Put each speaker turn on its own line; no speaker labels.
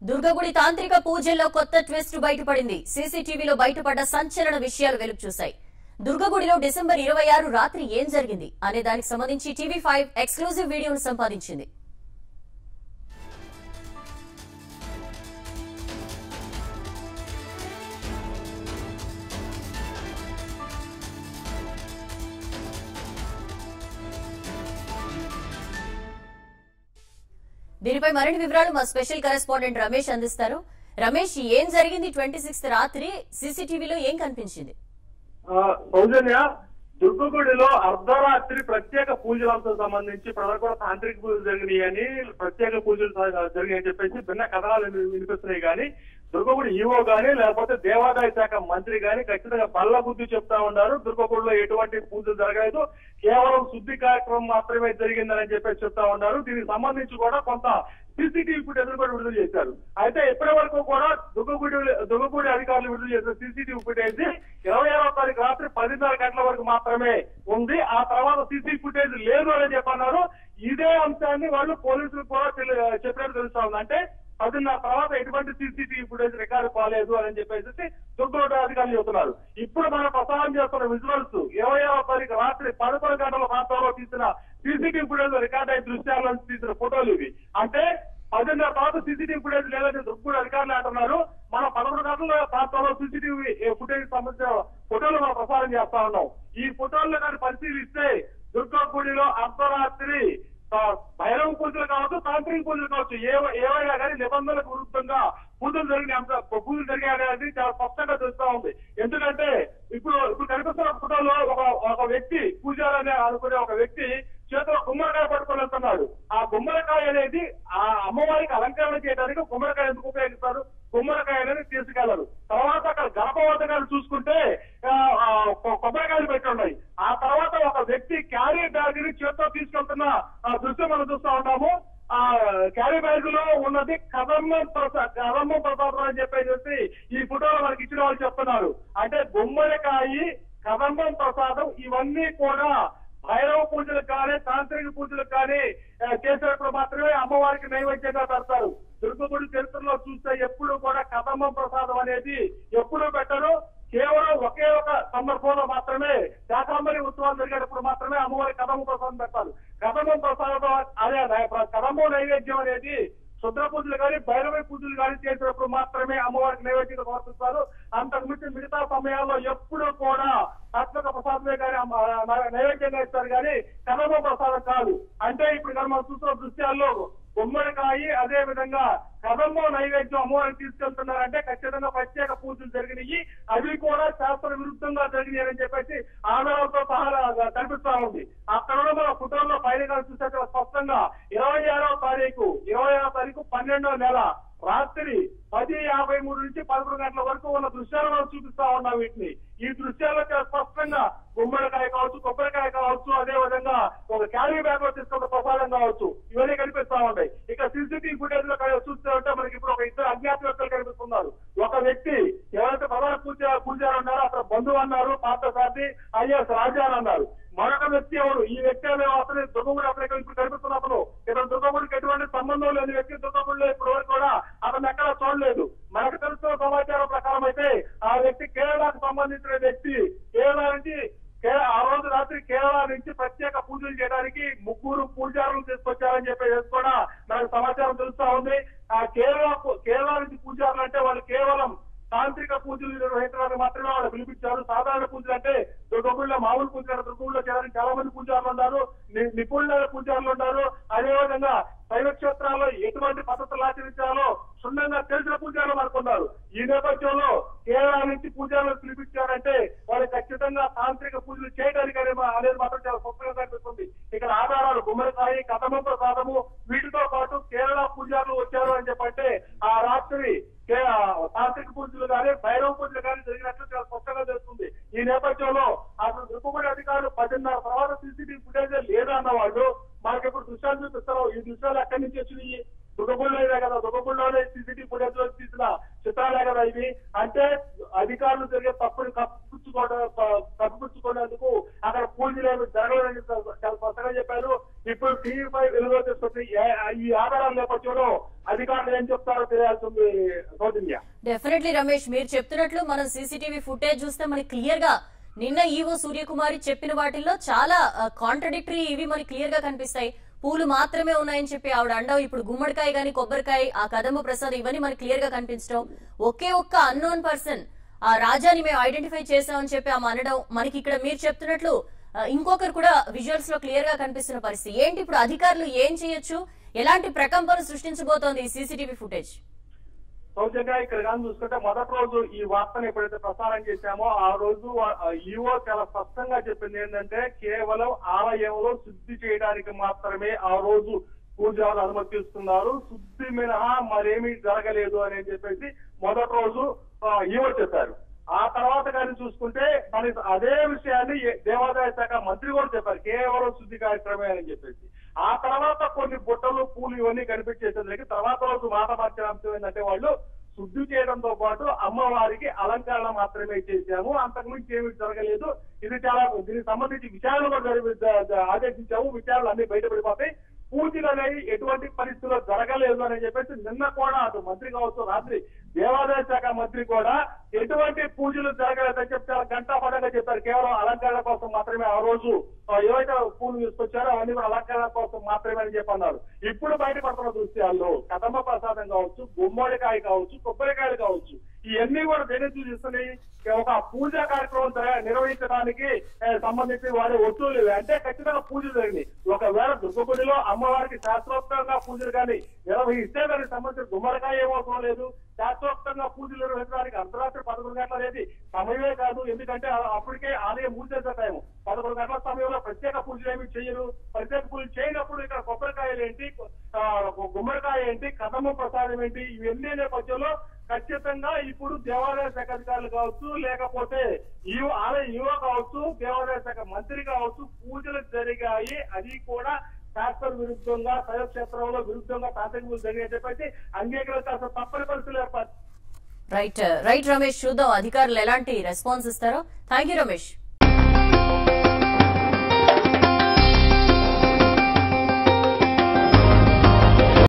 దుర్గగుడి తాంత్రిక పూజల్లో కొత్త ట్విస్ట్ బయటపడింది సీసీటీవీలో బయటపడ్డ సంచలన విషయాలు వెలుగు చూశాయి దుర్గగుడిలో డిసెంబర్ ఇరవై ఆరు రాత్రి ఏం జరిగింది అనే దానికి సంబంధించి టీవీ ఫైవ్ ఎక్స్క్లూజివ్ వీడియోను సంపాదించింది దీనిపై మరిన్ని వివరాలు మా స్పెషల్ కరెస్పాండెంట్ రమేష్ అందిస్తారు రమేష్ ఏం జరిగింది ట్వంటీ సిక్స్త్ రాత్రి సీసీటీవీలో ఏం కనిపించింది
ఆ, సౌజన్య దుర్గగుడిలో అర్ధరాత్రి ప్రత్యేక పూజలతో సంబంధించి ప్రజలు కూడా తాంత్రిక పూజలు జరిగినాయి అని ప్రత్యేక పూజలు జరిగాయని చెప్పేసి భిన్న కథనాలు విని- వినిపిస్తున్నాయి కానీ దుర్గగుడి ఈవో గాని లేకపోతే దేవాదాయ శాఖ మంత్రి గాని ఖచ్చితంగా బల్ల బుద్ధి చెప్తా ఉన్నారు దుర్గగుడిలో ఎటువంటి పూజలు జరగలేదు కేవలం శుద్ధి కార్యక్రమం మాత్రమే జరిగిందని చెప్పేసి చెప్తా ఉన్నారు దీనికి సంబంధించి కూడా కొంత సీసీటీవీ ఫుటేజ్ కూడా విడుదల చేశారు అయితే ఇప్పటి వరకు కూడా దుర్గగుడి దుర్గగుడి అధికారులు విడుదల చేసిన సీసీటీవీ ఫుటేజ్ ఇరవై ఆరో తారీఖు రాత్రి పదిన్నర గంటల వరకు మాత్రమే ఉంది ఆ తర్వాత సీసీ ఫుటేజ్ లేదు అని చెప్పన్నారు ఇదే అంశాన్ని వాళ్ళు పోలీసులు కూడా తెలి- చెప్పినట్టు తెలుస్తా ఉంది అంటే పదిన్నర తర్వాత ఎటువంటి సీసీటీవీ ఫుటేజ్ రికార్డు కాలేదు అని చెప్పేసి దుర్గగుడి అధికారులు చెబుతున్నారు ఇప్పుడు మనం ప్రసారం చేస్తున్న విజువల్స్ ఇరవై ఆరో తారీఖు రాత్రి పదకొండు గంటల ప్రాంతంలో తీసిన సీసీటీవీ ఫుటేజ్ రికార్డ్ అయిన దృశ్యాల నుంచి తీసిన ఫోటోలు ఇవి అంటే పదిన్నర తర్వాత సీసీటీవీ ఫుటేజ్ లేదని దుర్గూడ అధికారులు అంటున్నారు మనం పదకొండు గంటల ప్రాంతంలో సీసీటీవీ ఫుటేజ్ సంబంధించిన ఫోటోలు మనం ప్రసారం చేస్తా ఉన్నాం ఈ ఫోటోలను కానీ పరిశీలిస్తే దుర్గా గుడిలో అర్ధరాత్రి ఆ, భైరవ పూజలు కావచ్చు తాంత్రిక పూజలు కావచ్చు ఏవ- ఏవైనా కానీ నిబంధనలకు విరుద్ధంగా పూజలు జరిగిన అంశ పూజలు జరిగాయనేది చాలా స్పష్టంగా తెలుస్తా ఉంది ఎందుకంటే ఇప్పుడు ఇప్పుడు కనిపిస్తున్న ఫోటోలో ఒక ఒక వ్యక్తి పూజారని అనుకునే ఒక వ్యక్తి చేతిలో గుమ్మడికాయ పట్టుకొని వెళ్తున్నాడు ఆ గుమ్మడికాయ అనేది ఆ అమ్మవారికి అలంకరణ చేయడానికి గుమ్మడికాయ ఎందుకు ఉపయోగిస్తారు గుమ్మడికాయ అనేది తీసుకెళ్లరు తర్వాత అక్కడ గర్భవతకాలు చూసుకుంటే ఆ, ఆ, కొ- కొబ్బరికాయలు పెట్టి ఉన్నాయి ఆ తర్వాత ఒక వ్యక్తి క్యారీ బ్యాగ్ ని చేత్తో తీసుకెళ్తున్న ఆ దృశ్యం మనం చూస్తా ఉన్నాము ఆ క్యారీ బ్యాగ్ లో ఉన్నది కదమ్మ ప్రసాద్ కదమ్మ ప్రసాదం అని చెప్పేసి ఈ ఫోటోలో మనకి ఇచ్చిన వాళ్ళు చెప్తున్నారు అంటే గుమ్మడికాయ కదంబం ప్రసాదం ఇవన్నీ కూడా భైరవ పూజలు కానీ తాంత్రిక పూజలు కానీ ఆ, చేసేటప్పుడు మాత్రమే అమ్మవారికి నైవేద్యంగా పెడతారు దుర్గగుడి చరిత్రలో చూస్తే ఎప్పుడు కూడా కదంబం ప్రసాదం అనేది ఎప్పుడు పెట్టరు కేవలం ఒకే ఒక సందర్భంలో మాత్రమే శాకాంబరి ఉత్సవాలు జరిగేటప్పుడు మాత్రమే అమ్మవారి కదంబ ప్రసాదం పెడతారు కదంబం ప్రసాదం అదే కదంబం నైవేద్యం అనేది శుద్ర పూజలు కానీ భైరవ పూజలు కానీ చేసేటప్పుడు మాత్రమే అమ్మవారికి నైవేద్యంగా సమర్పిస్తారు అంతకు మించి మిగతా సమయాల్లో ఎప్పుడూ కూడా ఆత్మక ప్రసాదమే కానీ అమ్మ- న- నైవేద్యంగా ఇస్తారు కానీ కదమ ప్రసాదం కాదు అంటే ఇప్పుడు కానీ మనం చూస్తున్న దృశ్యాల్లో గుమ్మడికాయ అదే విధంగా కదంబ నైవేద్యం అమ్మవారికి తీసుకెళ్తున్నారంటే ఖచ్చితంగా ప్రత్యేక పూజలు జరిగినాయి అవి కూడా శాస్త్ర విరుద్ధంగా జరిగినాయి అని చెప్పేసి ఆధారాలతో సహా కనిపిస్తా ఉంది అక్కడ కూడా మన ఫోటోల్లో పైన కానీ చూస్తే చాలా స్పష్టంగా ఇరవై ఆరవ తారీఖు ఇరవై ఆరో తారీఖు పన్నెండవ నెల రాత్రి పది యాభై మూడు నుంచి పదకొండు గంటల వరకు ఉన్న దృశ్యాలు మనం చూపిస్తా ఉన్నాం వీటిని ఈ దృశ్యాల్లో చాలా స్పష్టంగా గుమ్మడికాయ కావచ్చు కొబ్బరికాయ కావచ్చు అదే విధంగా ఒక క్యారీ బ్యాగ్ లో తీసుకున్న ప్రసాదం కావచ్చు ఇవన్నీ కనిపిస్తా ఉంటాయి ఇక సీసీటీవీ ఫుటేజ్ లో కనుక చూస్తే ఉంటే మనకి ఇప్పుడు ఒక ఇద్దరు అజ్ఞాత వ్యక్తులు కనిపిస్తున్నారు ఒక వ్యక్తి ఎవరైతే ప్రధాన పూజ పూజారు ఉన్నారో అక్కడ బంధువు అన్నారు పాత సాటి ఐఎస్ రాజా అని అన్నారు మరొక వ్యక్తి ఎవరు ఈ వ్యక్తి అనే అతను దుర్గముడి అతను ఇక్కడ ఇప్పుడు కనిపిస్తున్న అతను ఇతను దుర్గముడికి ఎటువంటి సంబంధం లేని వ్యక్తి దుర్గముడిలో ఇప్పటి వరకు కూడా అతను ఎక్కడ చూడలేదు మనకు తెలుస్తున్న సమాచారం ప్రకారం అయితే ఆ వ్యక్తి కేరళకు సంబంధించిన వ్యక్తి కేరళ నుంచి కే- ఆ రోజు రాత్రి కేరళ నుంచి ప్రత్యేక పూజలు చేయడానికి ముగ్గురు పూజారులు తీసుకొచ్చారని చెప్పేసి కూడా మనకు సమాచారం తెలుస్తా ఉంది ఆ కేరళ పు- కేరళ నుంచి పూజారులు అంటే వాళ్ళు కేవలం తాంత్రిక పూజలు నిర్వహించడానికి మాత్రమే వాళ్ళు పిలిపించారు సాధారణ పూజలు అంటే దుర్గగుడిలో మామూలు పూజలు దుర్గగుడిలో చేయడానికి చాలా మంది పూజారులు ఉన్నారు ని- నిపుణులైన పూజారులు ఉన్నారు అదేవిధంగా శైవ క్షేత్రాల్లో ఎటువంటి పద్ధతులు ఆచరించాలో క్షుణ్ణంగా తెలిసిన పూజారులు మనకున్నారు ఈ నేపథ్యంలో కేరళ నుంచి పూజారులు పిలిపించారంటే వాళ్ళు ఖచ్చితంగా తాంత్రిక పూజలు చేయడానికి అనే మా- అనేది మాత్రం చాలా స్పష్టంగా కనిపిస్తుంది ఇక్కడ ఆధారాలు గుమ్మడికాయ కథమ ప్రసాదము వీటితో పాటు కేరళ పూజారులు వచ్చారు అని చెప్పంటే ఆ రాత్రి కే- ఆ తాంత్రిక పూజలు కానీ భైరవ పూజలు కానీ జరిగినట్లు చాలా స్పష్టంగా తెలుస్తుంది ఈ నేపథ్యంలో అసలు దుర్గముడి అధికారులు పదిన్నర తర్వాత సీసీటీవీ ఫుటేజ్ లేదన్న వాళ్ళు మనకి ఇప్పుడు దృశ్యాలు చూపిస్తారు ఈ దృశ్యాలు ఎక్కడి నుంచి వచ్చినాయి దుర్గముడిలోనే కదా దుర్గముడిలోనే సీసీటీవీ ఫుటేజ్ లో తీసిన చిత్రాలే కదా ఇవి అంటే అధికారులు జరిగే తప్పుని కప్పించుకోవడం కప్పించుకునేందుకు అక్కడ పూజలు ఏమి జరగలేదని చాలా స్పష్టంగా చెప్పారు ఇప్పుడు టీవీ పై వెలుగు తెస్తుంది ఈ ఆధారాల నేపథ్యంలో అధికారులు ఏం చెప్తారో తెలియాల్సి ఉంది సౌజన్య
డెఫినెట్లీ రమేష్ మీరు చెప్తున్నట్లు మనం సీసీటీవీ ఫుటేజ్ చూస్తే మనకి క్లియర్ గా నిన్న ఈవో సూర్యకుమారి చెప్పిన వాటిల్లో చాలా కాంట్రడిక్టరీ ఇవి మనకి క్లియర్ గా కనిపిస్తాయి పూలు మాత్రమే ఉన్నాయని చెప్పి ఆవిడ అండవు ఇప్పుడు గుమ్మడికాయ గాని కొబ్బరికాయ ఆ కదమ్మ ప్రసాద్ ఇవన్నీ మనకి క్లియర్ గా కనిపించడం ఒకే ఒక్క అన్నోన్ పర్సన్ ఆ రాజాని మేము ఐడెంటిఫై చేసామని చెప్పి ఆమె అనడం మనకి ఇక్కడ మీరు చెప్తున్నట్లు ఆ, ఇంకొకరు కూడా విజువల్స్ లో క్లియర్ గా కనిపిస్తున్న పరిస్థితి ఏంటి ఇప్పుడు అధికారులు ఏం చేయొచ్చు ఎలాంటి ప్రకంపన సృష్టించబోతోంది ఈ సీసీటీవీ ఫుటేజ్
సౌజన్య ఇక్కడ కానీ చూసుకుంటే మొదటి రోజు ఈ వార్తను ఎప్పుడైతే ప్రసారం చేశామో ఆ రోజు ఈవో చాలా స్పష్టంగా చెప్పింది ఏంటంటే కేవలం ఆలయంలో శుద్ధి చేయడానికి మాత్రమే ఆ రోజు పూజలు అనుమతిస్తున్నారు శుద్ధి మినహా మరేమీ జరగలేదు అని చెప్పేసి మొదటి రోజు ఆ, ఈవో చెప్పారు ఆ తర్వాత కానీ చూసుకుంటే మరి అదే విషయాన్ని ఏ- దేవాదాయ శాఖ మంత్రి కూడా చెప్పారు కేవలం శుద్ధి కార్యక్రమే అని చెప్పేసి ఆ తర్వాత కొన్ని బుట్టలు పూలు ఇవన్నీ కనిపించేసరికి తర్వాత రోజు మాట మార్చిన అంశం ఏంటంటే వాళ్ళు శుద్ధి చేయడంతో పాటు అమ్మవారికి అలంకరణ మాత్రమే చేశాము అంతకు మించి ఏమీ జరగలేదు ఇది చాలా దీనికి సంబంధించి విచారణ కూడా జరిపి జ- జ- ఆదేశించాము విచారణలు అన్ని బయటపడిపోతాయి పూజలు అనేవి ఎటువంటి పరిస్థితుల్లో జరగలేదు అని చెప్పేసి నిన్న కూడా అటు మంత్రి కావచ్చు రాత్రి దేవాదాయ శాఖ మంత్రి కూడా ఎటువంటి పూజలు జరగలేదని చెప్పి చాలా గంటాపదంగా చెప్పారు కేవలం అలంకరణ కోసం మాత్రమే ఆ రోజు ఆ, ఏవైతే పూలు తీసుకొచ్చారో అవన్నీ కూడా అలంకరణ కోసం మాత్రమే అని చెప్పి అన్నారు ఇప్పుడు బయటపడుతున్న దృశ్యాల్లో కదమ్మ ప్రసాదం కావచ్చు గుమ్మడికాయ కావచ్చు కొబ్బరికాయలు కావచ్చు ఇవన్నీ కూడా దేని సూచిస్తున్నాయి ఒక పూజా కార్యక్రమం జర- నిర్వహించడానికి ఏ, సంబంధించి వారి వస్తువులు ఇవి. అంటే ఖచ్చితంగా పూజలు జరిగింది ఒకవేళ దుర్గగుడిలో అమ్మవారికి శాస్త్రోక్తంగా పూజలు కానీ నిర్వహిస్తే దానికి సంబంధించిన గుమ్మడికాయ ఏమవసరం లేదు శాస్త్రోక్తంగా పూజలు నిర్వహించడానికి అర్ధరాత్రి పదకొండు గంటల అనేది సమయమే కాదు ఎందుకంటే ఆ- అప్పటికే ఆలయం మూసేసే టైం పదకొండు గంటల సమయంలో ప్రత్యేక పూజలు ఏమి చేయరు ప్రత్యేక పూజలు చేయనప్పుడు ఇక్కడ కొబ్బరికాయలు ఏంటి ఆ, గుమ్మడికాయ ఏంటి కదమ్మ ప్రసాదం ఏంటి ఇవన్నీ నేపథ్యంలో ఖచ్చితంగా ఇప్పుడు దేవాదాయ శాఖ అధికారులు కావచ్చు లేకపోతే ఈ ఆలయ యువ కావచ్చు దేవాదాయ శాఖ మంత్రి కావచ్చు పూజలు జరిగాయి అది కూడా శాస్త్ర విరుద్ధంగా శైవక్షేత్రంలో విరుద్ధంగా తాంత్రిక పూజలు జరిగాయని చెప్పేసి అంగీకరించాల్సిన తప్పని పరిస్థితులు ఏర్పడి
రైట్ రైట్ రమేష్ చూద్దాం అధికారులు ఎలాంటి రెస్పాన్స్ ఇస్తారో థ్యాంక్ యూ రమేష్